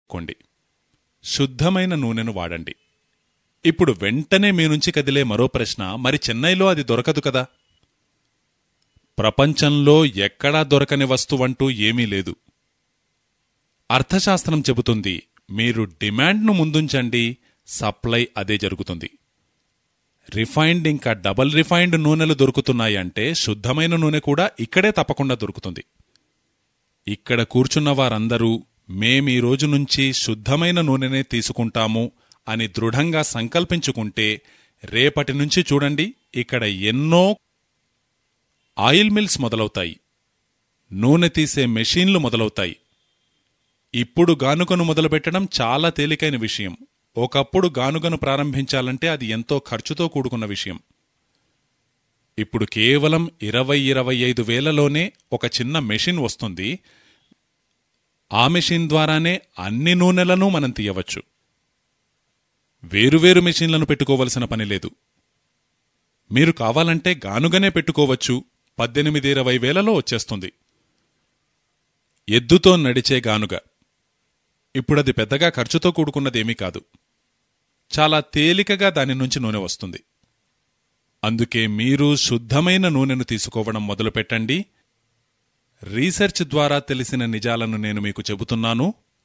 కలుపుకోండి శుద్ధమైన నూనెను వాడండి ఇప్పుడు వెంటనే మీ నుంచి కదిలే మరో ప్రశ్న మరి చెన్నైలో అది దొరకదు కదా ప్రపంచంలో ఎక్కడా దొరకని వస్తువంటూ ఏమీ లేదు అర్థశాస్త్రం చెబుతుంది మీరు డిమాండ్ను ముందుంచండి సప్లై అదే జరుగుతుంది రిఫైన్డ్ ఇంకా డబల్ రిఫైన్డ్ నూనెలు దొరుకుతున్నాయంటే శుద్ధమైన నూనె కూడా ఇక్కడే తప్పకుండా దొరుకుతుంది ఇక్కడ కూర్చున్న వారందరూ మేమీ రోజు నుంచి శుద్ధమైన నూనెనే తీసుకుంటాము అని దృఢంగా సంకల్పించుకుంటే రేపటి నుంచి చూడండి ఇక్కడ ఎన్నో ఆయిల్ మిల్స్ మొదలవుతాయి నూనె తీసే మెషీన్లు మొదలవుతాయి ఇప్పుడు గానుగను మొదలుపెట్టడం చాలా తేలికైన విషయం ఒకప్పుడు గానుగను ప్రారంభించాలంటే అది ఎంతో ఖర్చుతో కూడుకున్న విషయం ఇప్పుడు కేవలం ఇరవై ఇరవై ఐదు వేలలోనే ఒక చిన్న మెషిన్ వస్తుంది ఆ మెషిన్ ద్వారానే అన్ని నూనెలను మనం తీయవచ్చు వేరువేరు మెషిన్లను పెట్టుకోవలసిన పని లేదు మీరు కావాలంటే గానుగనే పెట్టుకోవచ్చు పద్దెనిమిది ఇరవై వేలలో వచ్చేస్తుంది ఎద్దుతో నడిచే గానుగ ఇప్పుడది పెద్దగా ఖర్చుతో కూడుకున్నదేమీ కాదు చాలా తేలికగా దాని నుంచి నూనె వస్తుంది అందుకే మీరు శుద్ధమైన నూనెను తీసుకోవడం మొదలుపెట్టండి రీసెర్చ్ ద్వారా తెలిసిన నిజాలను నేను మీకు చెబుతున్నాను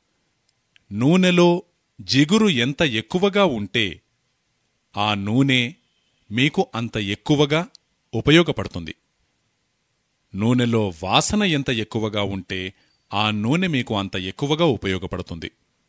నూనెలో జిగురు ఎంత ఎక్కువగా ఉంటే ఆ నూనె మీకు అంత ఎక్కువగా ఉపయోగపడుతుంది నూనెలో వాసన ఎంత ఎక్కువగా ఉంటే ఆ నూనె మీకు అంత ఎక్కువగా ఉపయోగపడుతుంది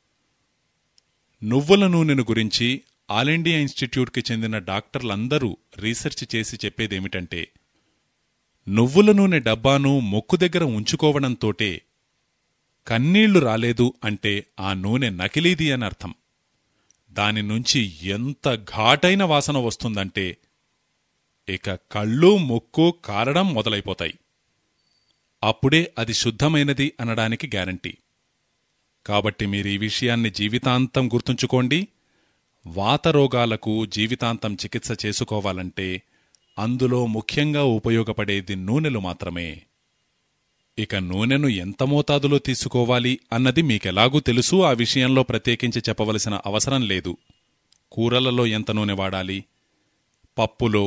నువ్వుల నూనెను గురించి ఆల్ ఇండియా ఇన్స్టిట్యూట్కి చెందిన డాక్టర్లందరూ రీసెర్చ్ చేసి చెప్పేదేమిటంటే నువ్వుల నూనె డబ్బాను మొక్కు దగ్గర ఉంచుకోవడంతోటే కన్నీళ్లు రాలేదు అంటే ఆ నూనె నకిలీది అని అర్థం దాని నుంచి ఎంత ఘాటైన వాసన వస్తుందంటే ఇక కళ్ళు ముక్కు కారడం మొదలైపోతాయి అప్పుడే అది శుద్ధమైనది అనడానికి గ్యారంటీ కాబట్టి మీరు ఈ విషయాన్ని జీవితాంతం గుర్తుంచుకోండి వాతరోగాలకు జీవితాంతం చికిత్స చేసుకోవాలంటే అందులో ముఖ్యంగా ఉపయోగపడేది నూనెలు మాత్రమే ఇక నూనెను ఎంత మోతాదులో తీసుకోవాలి అన్నది మీకెలాగూ తెలుసు ఆ విషయంలో ప్రత్యేకించి చెప్పవలసిన అవసరం లేదు కూరలలో ఎంత నూనె వాడాలి పప్పులో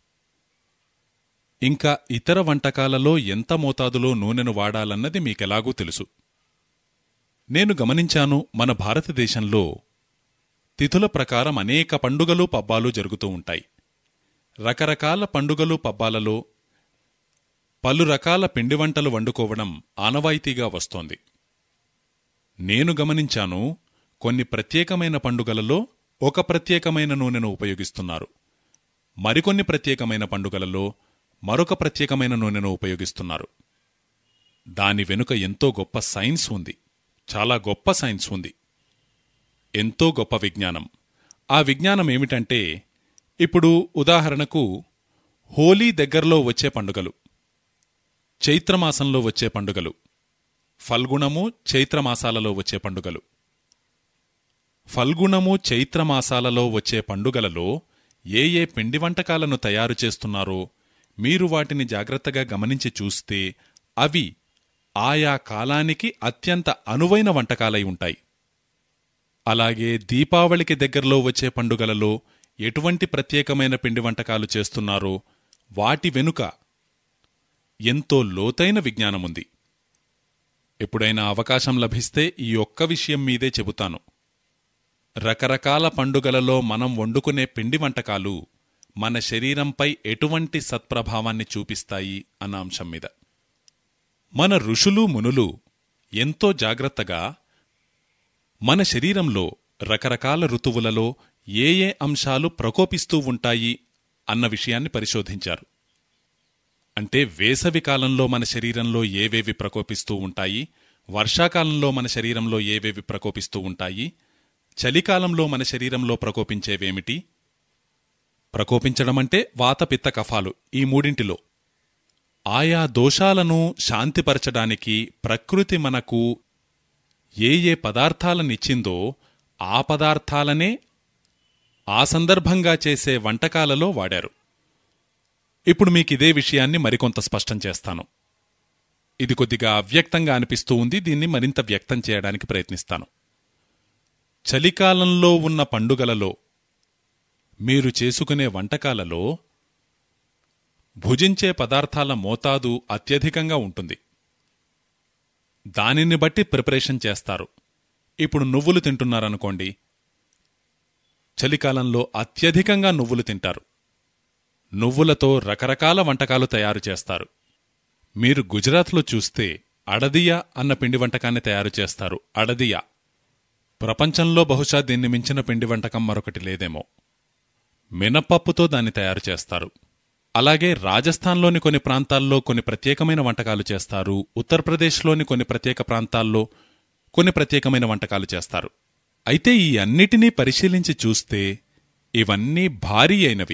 ఇంకా ఇతర వంటకాలలో ఎంత మోతాదులో నూనెను వాడాలన్నది మీకెలాగూ తెలుసు నేను గమనించాను మన భారతదేశంలో తిథుల ప్రకారం అనేక పండుగలు పబ్బాలు జరుగుతూ ఉంటాయి రకరకాల పండుగలు పబ్బాలలో పలు రకాల పిండి వంటలు వండుకోవడం ఆనవాయితీగా వస్తోంది నేను గమనించాను కొన్ని ప్రత్యేకమైన పండుగలలో ఒక ప్రత్యేకమైన నూనెను ఉపయోగిస్తున్నారు మరికొన్ని ప్రత్యేకమైన పండుగలలో మరొక ప్రత్యేకమైన నూనెను ఉపయోగిస్తున్నారు దాని వెనుక ఎంతో గొప్ప సైన్స్ ఉంది చాలా గొప్ప సైన్స్ ఉంది ఎంతో గొప్ప విజ్ఞానం ఆ విజ్ఞానం ఏమిటంటే ఇప్పుడు ఉదాహరణకు హోలీ దగ్గరలో వచ్చే పండుగలు చైత్రమాసంలో వచ్చే పండుగలు ఫల్గుణము చైత్రమాసాలలో వచ్చే పండుగలు ఫల్గుణము చైత్రమాసాలలో వచ్చే పండుగలలో ఏ ఏ పిండి వంటకాలను తయారు చేస్తున్నారో మీరు వాటిని జాగ్రత్తగా గమనించి చూస్తే అవి ఆయా కాలానికి అత్యంత అనువైన వంటకాలై ఉంటాయి అలాగే దీపావళికి దగ్గరలో వచ్చే పండుగలలో ఎటువంటి ప్రత్యేకమైన పిండి వంటకాలు చేస్తున్నారో వాటి వెనుక ఎంతో లోతైన విజ్ఞానముంది ఎప్పుడైనా అవకాశం లభిస్తే ఈ ఒక్క విషయం మీదే చెబుతాను రకరకాల పండుగలలో మనం వండుకునే పిండి వంటకాలు మన శరీరంపై ఎటువంటి సత్ప్రభావాన్ని చూపిస్తాయి అన్న అంశం మీద మన ఋషులు మునులు ఎంతో జాగ్రత్తగా మన శరీరంలో రకరకాల ఋతువులలో ఏ ఏ అంశాలు ప్రకోపిస్తూ ఉంటాయి అన్న విషయాన్ని పరిశోధించారు అంటే వేసవి కాలంలో మన శరీరంలో ఏవేవి ప్రకోపిస్తూ ఉంటాయి వర్షాకాలంలో మన శరీరంలో ఏవేవి ప్రకోపిస్తూ ఉంటాయి చలికాలంలో మన శరీరంలో ప్రకోపించేవేమిటి ప్రకోపించడమంటే వాత పిత్త కఫాలు ఈ మూడింటిలో ఆయా దోషాలను శాంతిపరచడానికి ప్రకృతి మనకు ఏ ఏ పదార్థాలనిచ్చిందో ఆ పదార్థాలనే ఆ సందర్భంగా చేసే వంటకాలలో వాడారు ఇప్పుడు మీకిదే విషయాన్ని మరికొంత స్పష్టం చేస్తాను ఇది కొద్దిగా అవ్యక్తంగా అనిపిస్తూ ఉంది దీన్ని మరింత వ్యక్తం చేయడానికి ప్రయత్నిస్తాను చలికాలంలో ఉన్న పండుగలలో మీరు చేసుకునే వంటకాలలో భుజించే పదార్థాల మోతాదు అత్యధికంగా ఉంటుంది దానిని బట్టి ప్రిపరేషన్ చేస్తారు ఇప్పుడు నువ్వులు తింటున్నారనుకోండి చలికాలంలో అత్యధికంగా నువ్వులు తింటారు నువ్వులతో రకరకాల వంటకాలు తయారు చేస్తారు మీరు గుజరాత్లో చూస్తే అడదియా అన్న పిండి వంటకాన్ని తయారు చేస్తారు అడదియా ప్రపంచంలో బహుశా దీన్ని మించిన పిండి వంటకం మరొకటి లేదేమో మినపప్పుతో దాన్ని తయారు చేస్తారు అలాగే రాజస్థాన్లోని కొన్ని ప్రాంతాల్లో కొన్ని ప్రత్యేకమైన వంటకాలు చేస్తారు ఉత్తరప్రదేశ్లోని కొన్ని ప్రత్యేక ప్రాంతాల్లో కొన్ని ప్రత్యేకమైన వంటకాలు చేస్తారు అయితే ఈ అన్నిటినీ పరిశీలించి చూస్తే ఇవన్నీ భారీ అయినవి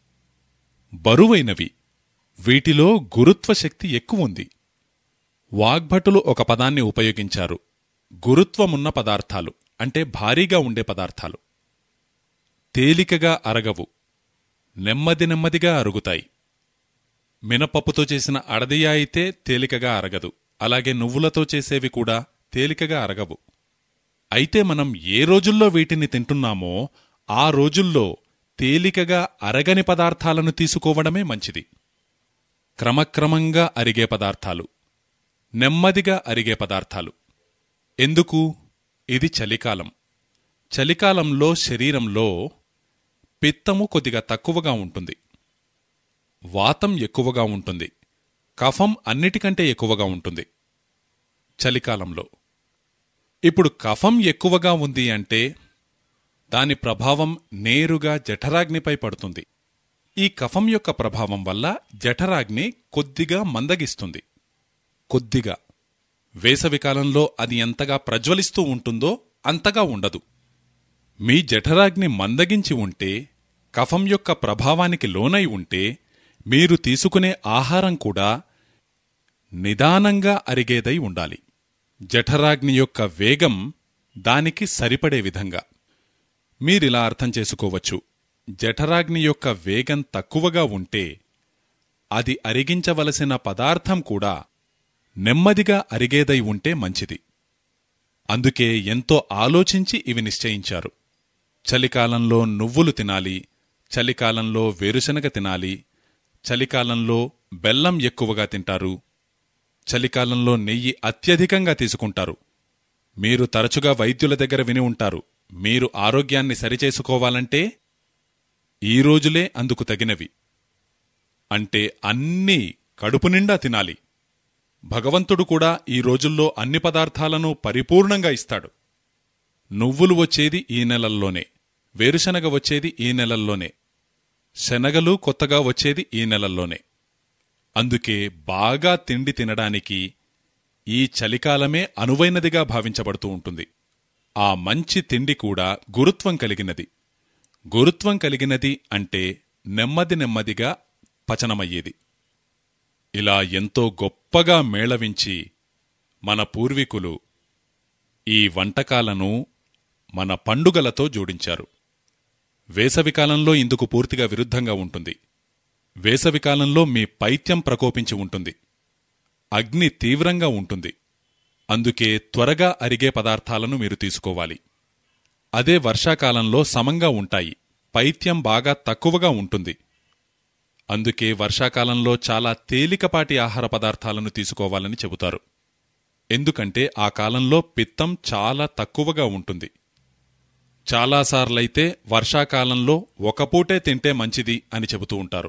బరువైనవి వీటిలో గురుత్వ శక్తి ఎక్కువుంది వాగ్భటులు ఒక పదాన్ని ఉపయోగించారు గురుత్వమున్న పదార్థాలు అంటే భారీగా ఉండే పదార్థాలు తేలికగా అరగవు నెమ్మది నెమ్మదిగా అరుగుతాయి మినపప్పుతో చేసిన అడదియ అయితే తేలికగా అరగదు అలాగే నువ్వులతో చేసేవి కూడా తేలికగా అరగవు అయితే మనం ఏ రోజుల్లో వీటిని తింటున్నామో ఆ రోజుల్లో తేలికగా అరగని పదార్థాలను తీసుకోవడమే మంచిది క్రమక్రమంగా అరిగే పదార్థాలు నెమ్మదిగా అరిగే పదార్థాలు ఎందుకు ఇది చలికాలం చలికాలంలో శరీరంలో పిత్తము కొద్దిగా తక్కువగా ఉంటుంది వాతం ఎక్కువగా ఉంటుంది కఫం అన్నిటికంటే ఎక్కువగా ఉంటుంది చలికాలంలో ఇప్పుడు కఫం ఎక్కువగా ఉంది అంటే దాని ప్రభావం నేరుగా జఠరాగ్నిపై పడుతుంది ఈ కఫం యొక్క ప్రభావం వల్ల జఠరాగ్ని కొద్దిగా మందగిస్తుంది కొద్దిగా వేసవికాలంలో అది ఎంతగా ప్రజ్వలిస్తూ ఉంటుందో అంతగా ఉండదు మీ జఠరాగ్ని మందగించి ఉంటే కఫం యొక్క ప్రభావానికి లోనై ఉంటే మీరు తీసుకునే ఆహారం కూడా నిదానంగా అరిగేదై ఉండాలి జఠరాగ్ని యొక్క వేగం దానికి సరిపడే విధంగా మీరిలా అర్థం చేసుకోవచ్చు జఠరాగ్ని యొక్క వేగం తక్కువగా ఉంటే అది అరిగించవలసిన పదార్థం కూడా నెమ్మదిగా అరిగేదై ఉంటే మంచిది అందుకే ఎంతో ఆలోచించి ఇవి నిశ్చయించారు చలికాలంలో నువ్వులు తినాలి చలికాలంలో వేరుశనగ తినాలి చలికాలంలో బెల్లం ఎక్కువగా తింటారు చలికాలంలో నెయ్యి అత్యధికంగా తీసుకుంటారు మీరు తరచుగా వైద్యుల దగ్గర విని ఉంటారు మీరు ఆరోగ్యాన్ని సరిచేసుకోవాలంటే ఈ రోజులే అందుకు తగినవి అంటే అన్నీ కడుపు నిండా తినాలి భగవంతుడు కూడా ఈ రోజుల్లో అన్ని పదార్థాలను పరిపూర్ణంగా ఇస్తాడు నువ్వులు వచ్చేది ఈ నెలల్లోనే వేరుశనగ వచ్చేది ఈ నెలల్లోనే శనగలు కొత్తగా వచ్చేది ఈ నెలల్లోనే అందుకే బాగా తిండి తినడానికి ఈ చలికాలమే అనువైనదిగా భావించబడుతూ ఉంటుంది ఆ మంచి తిండి కూడా గురుత్వం కలిగినది గురుత్వం కలిగినది అంటే నెమ్మది నెమ్మదిగా పచనమయ్యేది ఇలా ఎంతో గొప్పగా మేళవించి మన పూర్వీకులు ఈ వంటకాలను మన పండుగలతో జోడించారు వేసవికాలంలో ఇందుకు పూర్తిగా విరుద్ధంగా ఉంటుంది వేసవికాలంలో మీ పైత్యం ప్రకోపించి ఉంటుంది అగ్ని తీవ్రంగా ఉంటుంది అందుకే త్వరగా అరిగే పదార్థాలను మీరు తీసుకోవాలి అదే వర్షాకాలంలో సమంగా ఉంటాయి పైత్యం బాగా తక్కువగా ఉంటుంది అందుకే వర్షాకాలంలో చాలా తేలికపాటి ఆహార పదార్థాలను తీసుకోవాలని చెబుతారు ఎందుకంటే ఆ కాలంలో పిత్తం చాలా తక్కువగా ఉంటుంది చాలాసార్లైతే వర్షాకాలంలో ఒక పూటే తింటే మంచిది అని చెబుతూ ఉంటారు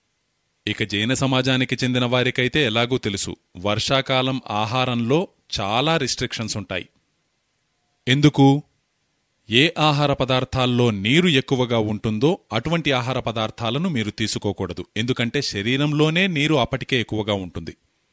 ఇక జైన సమాజానికి చెందిన వారికైతే ఎలాగూ తెలుసు వర్షాకాలం ఆహారంలో చాలా రిస్ట్రిక్షన్స్ ఉంటాయి ఎందుకు ఏ ఆహార పదార్థాల్లో నీరు ఎక్కువగా ఉంటుందో అటువంటి ఆహార పదార్థాలను మీరు తీసుకోకూడదు ఎందుకంటే శరీరంలోనే నీరు అప్పటికే ఎక్కువగా ఉంటుంది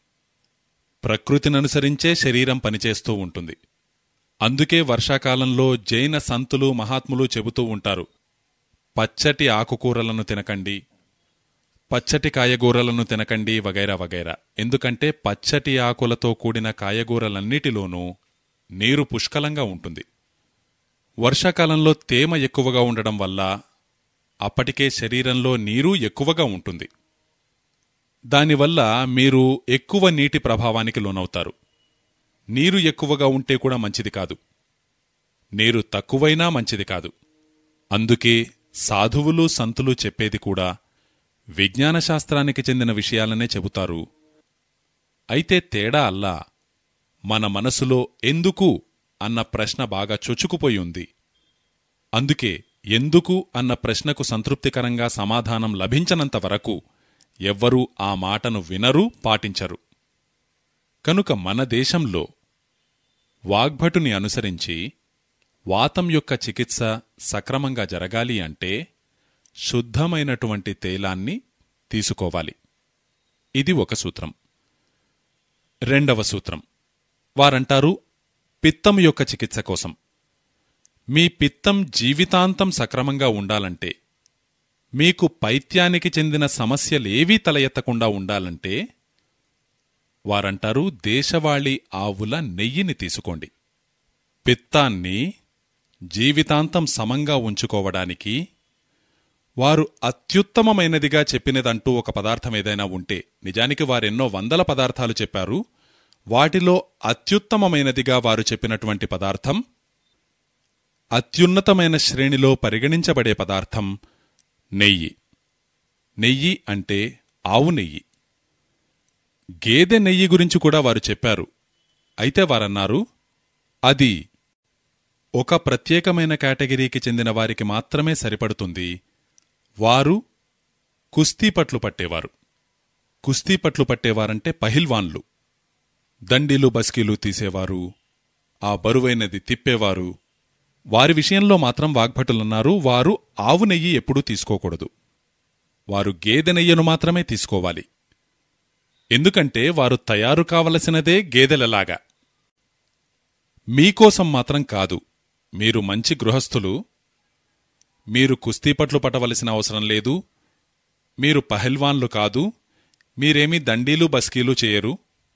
ప్రకృతిననుసరించే శరీరం పనిచేస్తూ ఉంటుంది అందుకే వర్షాకాలంలో జైన సంతులు మహాత్ములు చెబుతూ ఉంటారు పచ్చటి ఆకుకూరలను తినకండి పచ్చటి కాయగూరలను తినకండి వగైరా వగైరా ఎందుకంటే పచ్చటి ఆకులతో కూడిన కాయగూరలన్నిటిలోనూ నీరు పుష్కలంగా ఉంటుంది వర్షాకాలంలో తేమ ఎక్కువగా ఉండడం వల్ల అప్పటికే శరీరంలో నీరు ఎక్కువగా ఉంటుంది దానివల్ల మీరు ఎక్కువ నీటి ప్రభావానికి లోనవుతారు నీరు ఎక్కువగా ఉంటే కూడా మంచిది కాదు నీరు తక్కువైనా మంచిది కాదు అందుకే సాధువులు సంతులు చెప్పేది కూడా విజ్ఞానశాస్త్రానికి చెందిన విషయాలనే చెబుతారు అయితే తేడా అల్లా మన మనసులో ఎందుకు అన్న ప్రశ్న బాగా చొచ్చుకుపోయి ఉంది అందుకే ఎందుకు అన్న ప్రశ్నకు సంతృప్తికరంగా సమాధానం లభించనంత వరకు ఎవ్వరూ ఆ మాటను వినరు పాటించరు కనుక మన దేశంలో వాగ్భటుని అనుసరించి వాతం యొక్క చికిత్స సక్రమంగా జరగాలి అంటే శుద్ధమైనటువంటి తైలాన్ని తీసుకోవాలి ఇది ఒక సూత్రం రెండవ సూత్రం వారంటారు పిత్తం యొక్క చికిత్స కోసం మీ పిత్తం జీవితాంతం సక్రమంగా ఉండాలంటే మీకు పైత్యానికి చెందిన సమస్యలేవీ తల ఎత్తకుండా ఉండాలంటే వారంటారు దేశవాళీ ఆవుల నెయ్యిని తీసుకోండి పిత్తాన్ని జీవితాంతం సమంగా ఉంచుకోవడానికి వారు అత్యుత్తమమైనదిగా చెప్పినదంటూ ఒక పదార్థం ఏదైనా ఉంటే నిజానికి వారెన్నో వందల పదార్థాలు చెప్పారు వాటిలో అత్యుత్తమమైనదిగా వారు చెప్పినటువంటి పదార్థం అత్యున్నతమైన శ్రేణిలో పరిగణించబడే పదార్థం నెయ్యి నెయ్యి అంటే ఆవు నెయ్యి గేదె నెయ్యి గురించి కూడా వారు చెప్పారు అయితే వారన్నారు అది ఒక ప్రత్యేకమైన కేటగిరీకి చెందిన వారికి మాత్రమే సరిపడుతుంది వారు కుస్తీ పట్లు పట్టేవారు కుస్తీ పట్లు పట్టేవారంటే పహిల్వాన్లు దండీలు బస్కీలు తీసేవారు ఆ బరువైనది తిప్పేవారు వారి విషయంలో మాత్రం వాగ్భటులన్నారు వారు ఆవు నెయ్యి ఎప్పుడూ తీసుకోకూడదు వారు గేదె నెయ్యను మాత్రమే తీసుకోవాలి ఎందుకంటే వారు తయారు కావలసినదే గేదెలలాగా మీకోసం మాత్రం కాదు మీరు మంచి గృహస్థులు మీరు కుస్తీపట్లు పట్టవలసిన అవసరం లేదు మీరు పహల్వాన్లు కాదు మీరేమీ దండీలు బస్కీలు చేయరు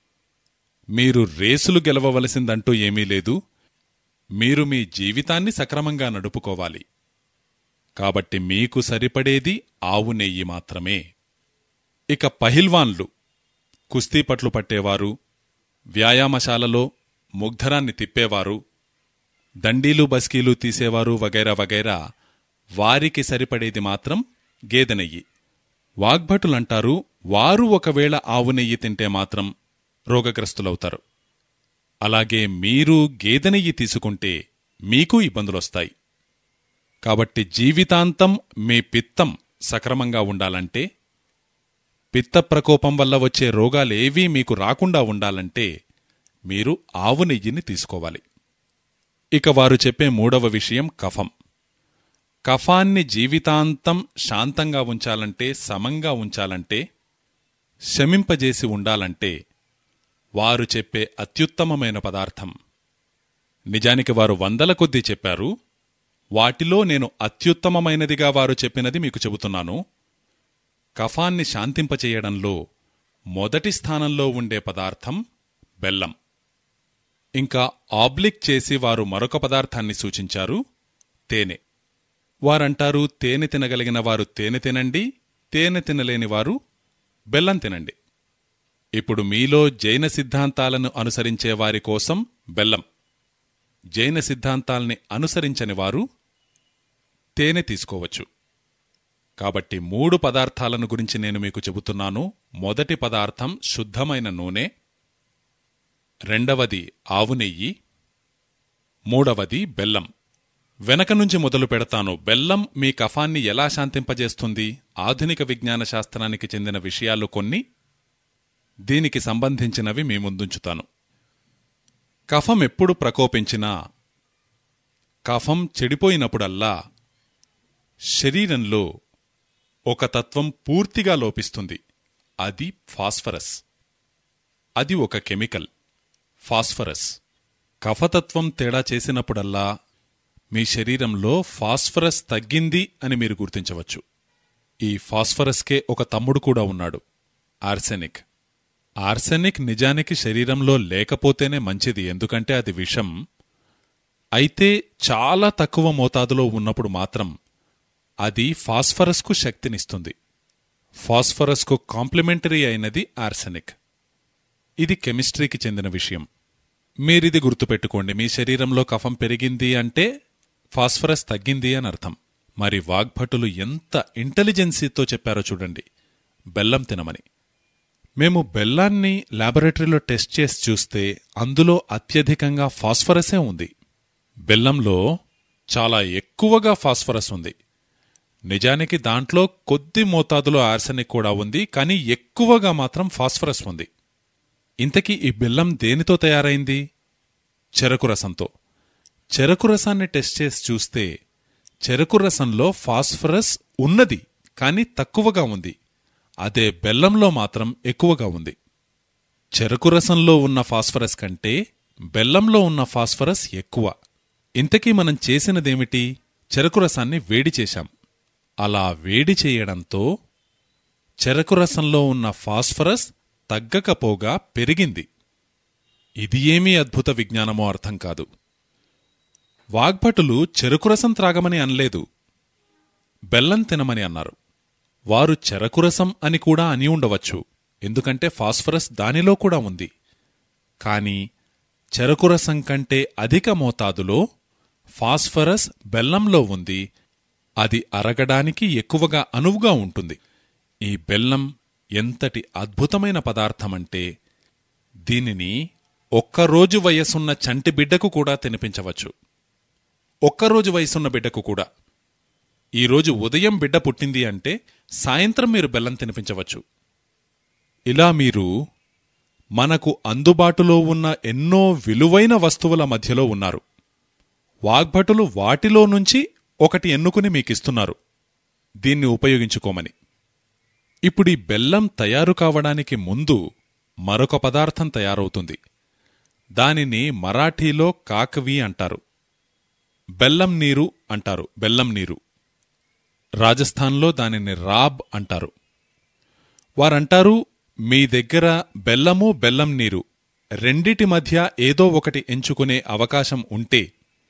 మీరు రేసులు గెలవవలసిందంటూ ఏమీ లేదు మీరు మీ జీవితాన్ని సక్రమంగా నడుపుకోవాలి కాబట్టి మీకు సరిపడేది ఆవు నెయ్యి మాత్రమే ఇక పహిల్వాన్లు కుస్తీపట్లు పట్టేవారు వ్యాయామశాలలో ముగ్ధరాన్ని తిప్పేవారు దండీలు బస్కీలు తీసేవారు వగైరా వగైరా వారికి సరిపడేది మాత్రం గేదె నెయ్యి వాగ్భటులంటారు వారు ఒకవేళ ఆవు నెయ్యి తింటే మాత్రం రోగగ్రస్తులవుతారు అలాగే మీరు గేదె నెయ్యి తీసుకుంటే మీకు ఇబ్బందులొస్తాయి కాబట్టి జీవితాంతం మీ పిత్తం సక్రమంగా ఉండాలంటే పిత్త ప్రకోపం వల్ల వచ్చే రోగాలేవీ మీకు రాకుండా ఉండాలంటే మీరు ఆవు నెయ్యిని తీసుకోవాలి ఇక వారు చెప్పే మూడవ విషయం కఫం కఫాన్ని జీవితాంతం శాంతంగా ఉంచాలంటే సమంగా ఉంచాలంటే శమింపజేసి ఉండాలంటే వారు చెప్పే అత్యుత్తమమైన పదార్థం నిజానికి వారు వందల కొద్దీ చెప్పారు వాటిలో నేను అత్యుత్తమమైనదిగా వారు చెప్పినది మీకు చెబుతున్నాను కఫాన్ని శాంతింపచేయడంలో మొదటి స్థానంలో ఉండే పదార్థం బెల్లం ఇంకా ఆబ్లిక్ చేసి వారు మరొక పదార్థాన్ని సూచించారు తేనె వారంటారు తేనె తినగలిగిన వారు తేనె తినండి తేనె తినలేని వారు బెల్లం తినండి ఇప్పుడు మీలో జైన సిద్ధాంతాలను అనుసరించే వారి కోసం బెల్లం జైన సిద్ధాంతాల్ని అనుసరించని వారు తేనె తీసుకోవచ్చు కాబట్టి మూడు పదార్థాలను గురించి నేను మీకు చెబుతున్నాను మొదటి పదార్థం శుద్ధమైన నూనె రెండవది ఆవు నెయ్యి మూడవది బెల్లం వెనక నుంచి మొదలు పెడతాను బెల్లం మీ కఫాన్ని ఎలా శాంతింపజేస్తుంది ఆధునిక విజ్ఞాన శాస్త్రానికి చెందిన విషయాలు కొన్ని దీనికి సంబంధించినవి మీ ముందుంచుతాను కఫం ఎప్పుడు ప్రకోపించినా కఫం చెడిపోయినప్పుడల్లా శరీరంలో ఒక తత్వం పూర్తిగా లోపిస్తుంది అది ఫాస్ఫరస్ అది ఒక కెమికల్ ఫాస్ఫరస్ కఫతత్వం తేడా చేసినప్పుడల్లా మీ శరీరంలో ఫాస్ఫరస్ తగ్గింది అని మీరు గుర్తించవచ్చు ఈ ఫాస్ఫరస్కే ఒక తమ్ముడు కూడా ఉన్నాడు ఆర్సెనిక్ ఆర్సెనిక్ నిజానికి శరీరంలో లేకపోతేనే మంచిది ఎందుకంటే అది విషం అయితే చాలా తక్కువ మోతాదులో ఉన్నప్పుడు మాత్రం అది ఫాస్ఫరస్కు శక్తినిస్తుంది ఫాస్ఫరస్కు కాంప్లిమెంటరీ అయినది ఆర్సెనిక్ ఇది కెమిస్ట్రీకి చెందిన విషయం మీరిది గుర్తుపెట్టుకోండి మీ శరీరంలో కఫం పెరిగింది అంటే ఫాస్ఫరస్ తగ్గింది అని అర్థం మరి వాగ్భటులు ఎంత ఇంటెలిజెన్సీతో చెప్పారో చూడండి బెల్లం తినమని మేము బెల్లాన్ని లాబొరేటరీలో టెస్ట్ చేసి చూస్తే అందులో అత్యధికంగా ఫాస్ఫరసే ఉంది బెల్లంలో చాలా ఎక్కువగా ఫాస్ఫరస్ ఉంది నిజానికి దాంట్లో కొద్ది మోతాదులో ఆర్సెనిక్ కూడా ఉంది కానీ ఎక్కువగా మాత్రం ఫాస్ఫరస్ ఉంది ఇంతకీ ఈ బెల్లం దేనితో తయారైంది చెరకు రసంతో చెరకు రసాన్ని టెస్ట్ చేసి చూస్తే చెరకు రసంలో ఫాస్ఫరస్ ఉన్నది కానీ తక్కువగా ఉంది అదే బెల్లంలో మాత్రం ఎక్కువగా ఉంది చెరకు రసంలో ఉన్న ఫాస్ఫరస్ కంటే బెల్లంలో ఉన్న ఫాస్ఫరస్ ఎక్కువ ఇంతకీ మనం చేసినదేమిటి చెరకు రసాన్ని వేడి చేశాం అలా వేడి చేయడంతో చెరకు రసంలో ఉన్న ఫాస్ఫరస్ తగ్గకపోగా పెరిగింది ఇది ఏమీ అద్భుత విజ్ఞానమో అర్థం కాదు వాగ్భటులు చెరుకురసం త్రాగమని అనలేదు బెల్లం తినమని అన్నారు వారు చెరకురసం అని కూడా అని ఉండవచ్చు ఎందుకంటే ఫాస్ఫరస్ దానిలో కూడా ఉంది కాని చెరకురసం కంటే అధిక మోతాదులో ఫాస్ఫరస్ బెల్లంలో ఉంది అది అరగడానికి ఎక్కువగా అనువుగా ఉంటుంది ఈ బెల్లం ఎంతటి అద్భుతమైన పదార్థమంటే దీనిని ఒక్కరోజు వయసున్న చంటి బిడ్డకు కూడా తినిపించవచ్చు ఒక్కరోజు వయసున్న బిడ్డకు కూడా ఈరోజు ఉదయం బిడ్డ పుట్టింది అంటే సాయంత్రం మీరు బెల్లం తినిపించవచ్చు ఇలా మీరు మనకు అందుబాటులో ఉన్న ఎన్నో విలువైన వస్తువుల మధ్యలో ఉన్నారు వాగ్భటులు వాటిలో నుంచి ఒకటి ఎన్నుకుని మీకిస్తున్నారు దీన్ని ఉపయోగించుకోమని ఇప్పుడీ బెల్లం తయారు కావడానికి ముందు మరొక పదార్థం తయారవుతుంది దానిని మరాఠీలో కాకవి అంటారు బెల్లం నీరు అంటారు బెల్లం నీరు రాజస్థాన్లో దానిని రాబ్ అంటారు వారంటారు మీ దగ్గర బెల్లము బెల్లం నీరు రెండిటి మధ్య ఏదో ఒకటి ఎంచుకునే అవకాశం ఉంటే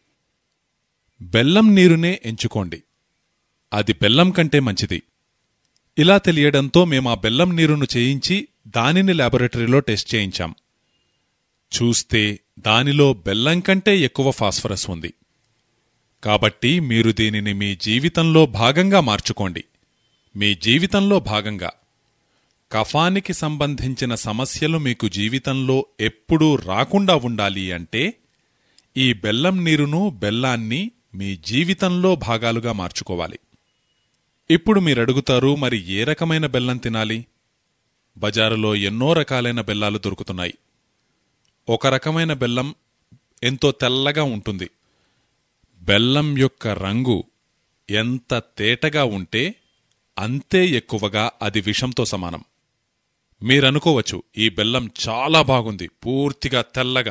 బెల్లం నీరునే ఎంచుకోండి అది బెల్లం కంటే మంచిది ఇలా తెలియడంతో మేము ఆ బెల్లం నీరును చేయించి దానిని లాబొరేటరీలో టెస్ట్ చేయించాం చూస్తే దానిలో బెల్లం కంటే ఎక్కువ ఫాస్ఫరస్ ఉంది కాబట్టి మీరు దీనిని మీ జీవితంలో భాగంగా మార్చుకోండి మీ జీవితంలో భాగంగా కఫానికి సంబంధించిన సమస్యలు మీకు జీవితంలో ఎప్పుడూ రాకుండా ఉండాలి అంటే ఈ బెల్లం నీరును బెల్లాన్ని మీ జీవితంలో భాగాలుగా మార్చుకోవాలి ఇప్పుడు మీరడుగుతారు మరి ఏ రకమైన బెల్లం తినాలి బజారులో ఎన్నో రకాలైన బెల్లాలు దొరుకుతున్నాయి ఒక రకమైన బెల్లం ఎంతో తెల్లగా ఉంటుంది బెల్లం యొక్క రంగు ఎంత తేటగా ఉంటే అంతే ఎక్కువగా అది విషంతో సమానం మీరనుకోవచ్చు ఈ బెల్లం చాలా బాగుంది పూర్తిగా తెల్లగా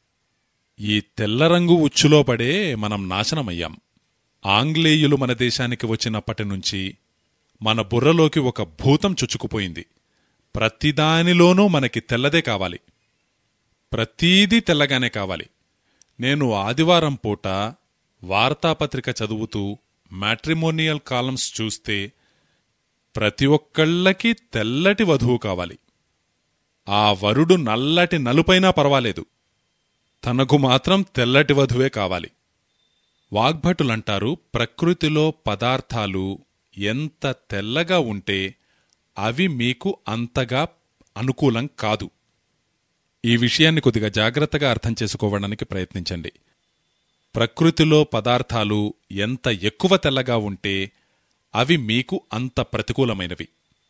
ఈ తెల్ల రంగు ఉచ్చులో పడే మనం నాశనమయ్యాం ఆంగ్లేయులు మన దేశానికి వచ్చినప్పటి నుంచి మన బుర్రలోకి ఒక భూతం చుచ్చుకుపోయింది ప్రతిదానిలోనూ మనకి తెల్లదే కావాలి ప్రతీదీ తెల్లగానే కావాలి నేను ఆదివారం పూట వార్తాపత్రిక చదువుతూ మ్యాట్రిమోనియల్ కాలమ్స్ చూస్తే ప్రతి ఒక్కళ్ళకి తెల్లటి వధువు కావాలి ఆ వరుడు నల్లటి నలుపైనా పర్వాలేదు తనకు మాత్రం తెల్లటి వధువే కావాలి వాగ్భటులంటారు ప్రకృతిలో పదార్థాలు ఎంత తెల్లగా ఉంటే అవి మీకు అంతగా అనుకూలం కాదు ఈ విషయాన్ని కొద్దిగా జాగ్రత్తగా అర్థం చేసుకోవడానికి ప్రయత్నించండి ప్రకృతిలో పదార్థాలు ఎంత ఎక్కువ తెల్లగా ఉంటే అవి మీకు అంత ప్రతికూలమైనవి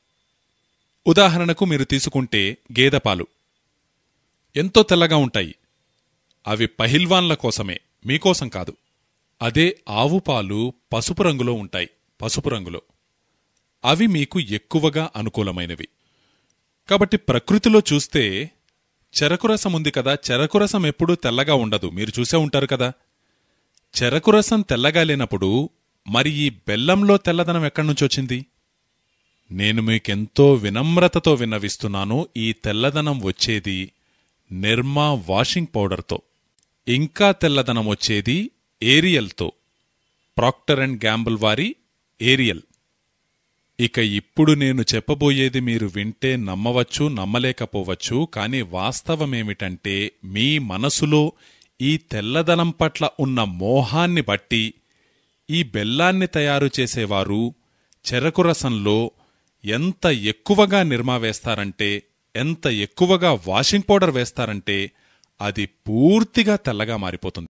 ఉదాహరణకు మీరు తీసుకుంటే గేదెపాలు ఎంతో తెల్లగా ఉంటాయి అవి పహిల్వాన్ల కోసమే మీకోసం కాదు అదే ఆవు పాలు పసుపు రంగులో ఉంటాయి పసుపు రంగులో అవి మీకు ఎక్కువగా అనుకూలమైనవి కాబట్టి ప్రకృతిలో చూస్తే చెరకురసం ఉంది కదా చెరకురసం ఎప్పుడూ తెల్లగా ఉండదు మీరు చూసే ఉంటారు కదా చెరకురసం తెల్లగా లేనప్పుడు మరి ఈ బెల్లంలో తెల్లదనం ఎక్కడి నుంచి వచ్చింది నేను మీకెంతో వినమ్రతతో విన్నవిస్తున్నాను ఈ తెల్లదనం వచ్చేది నిర్మా వాషింగ్ పౌడర్తో ఇంకా తెల్లదనం వచ్చేది ఏరియల్తో ప్రాక్టర్ అండ్ గ్యాంబుల్ వారి ఏరియల్ ఇక ఇప్పుడు నేను చెప్పబోయేది మీరు వింటే నమ్మవచ్చు నమ్మలేకపోవచ్చు కాని వాస్తవమేమిటంటే మీ మనసులో ఈ తెల్లదనం పట్ల ఉన్న మోహాన్ని బట్టి ఈ బెల్లాన్ని తయారు చేసేవారు చెరకు రసంలో ఎంత ఎక్కువగా నిర్మా వేస్తారంటే ఎంత ఎక్కువగా వాషింగ్ పౌడర్ వేస్తారంటే అది పూర్తిగా తెల్లగా మారిపోతుంది